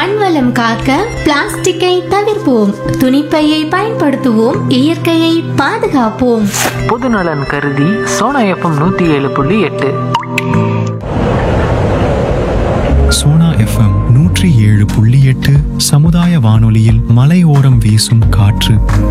மண்வளம் காக்க பிளாஸ்டிக்கை தவிர்ப்போம் துணிப்பையை பயன்படுத்துவோம் இயற்கையை பாதுகாப்போம் பொதுநலன் கருதி சோனா எஃப்எம் நூற்றி ஏழு புள்ளி எட்டு சோனா எஃப்எம் நூற்றி ஏழு புள்ளி எட்டு சமுதாய வானொலியில் மலையோரம் வீசும் காற்று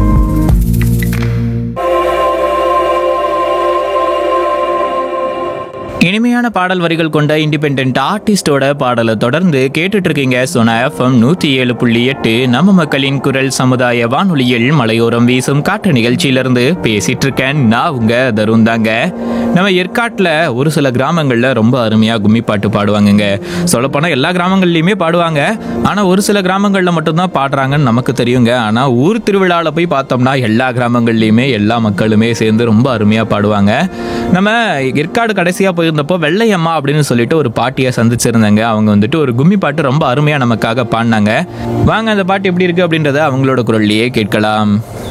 இனிமையான பாடல் வரிகள் கொண்ட இண்டிபெண்ட் ஆர்டிஸ்டோட பாடலை தொடர்ந்து கேட்டுட்டு இருக்கீங்க சோனா எஃப்எம் நூத்தி ஏழு புள்ளி எட்டு நம்ம மக்களின் குரல் சமுதாய வானொலியில் மலையோரம் வீசும் காற்று நிகழ்ச்சியிலிருந்து பேசிட்டு இருக்கேன் நான் உங்க தருண் தாங்க நம்ம ஏற்காட்டில் ஒரு சில கிராமங்களில் ரொம்ப அருமையாக கும்மி பாட்டு பாடுவாங்கங்க சொல்லப்போனால் எல்லா கிராமங்கள்லையுமே பாடுவாங்க ஆனால் ஒரு சில கிராமங்களில் மட்டும்தான் பாடுறாங்கன்னு நமக்கு தெரியுங்க ஆனால் ஊர் திருவிழாவில் போய் பார்த்தோம்னா எல்லா கிராமங்கள்லையுமே எல்லா மக்களுமே சேர்ந்து ரொம்ப அருமையாக பாடுவாங்க நம்ம ஏற்காடு கடைசியாக போயிருந்தப்போ வெள்ளையம்மா அப்படின்னு சொல்லிட்டு ஒரு பாட்டியை சந்திச்சிருந்தாங்க அவங்க வந்துட்டு ஒரு கும்மி பாட்டு ரொம்ப அருமையாக நமக்காக பாடினாங்க வாங்க அந்த பாட்டு எப்படி இருக்கு அப்படின்றத அவங்களோட குரல்லையே கேட்கலாம்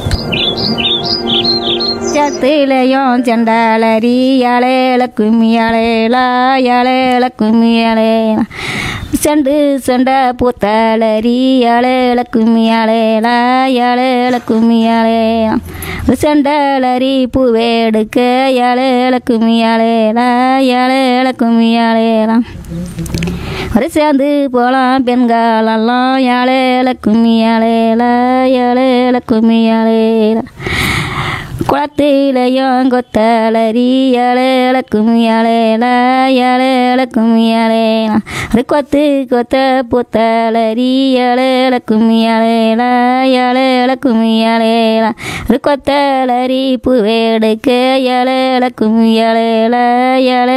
சத்திலையும் செண்டாலரி அலேல கும்மி அலேலா அலேல கும்மி அலேலா செண்டு செண்ட பூத்தாலரி அலேல கும்மி அலேலா அலேல கும்மி அலேலா செண்டலரி பூவேடுக்க அலேல கும்மி அலேலா அலேல கும்மி அலேலா ஒரு சேர்ந்து போலாம் பெண்களெல்லாம் ஏழேல கும்மி ஏழேல ஏழேல கும்மி ஏழேல குளத்திலையும் கொத்தலரி ஏழேல கும்மி ஏழேல ஏழேல கும்மி ஏழேல ஒரு கொத்து கொத்த புத்தலரி ஏழேல கும்மி ஏழேல ஏழேல கும்மி ஏழேல ஒரு கொத்தலரி பூவேடுக்க ஏழேல கும்மி ஏழேல ஏழே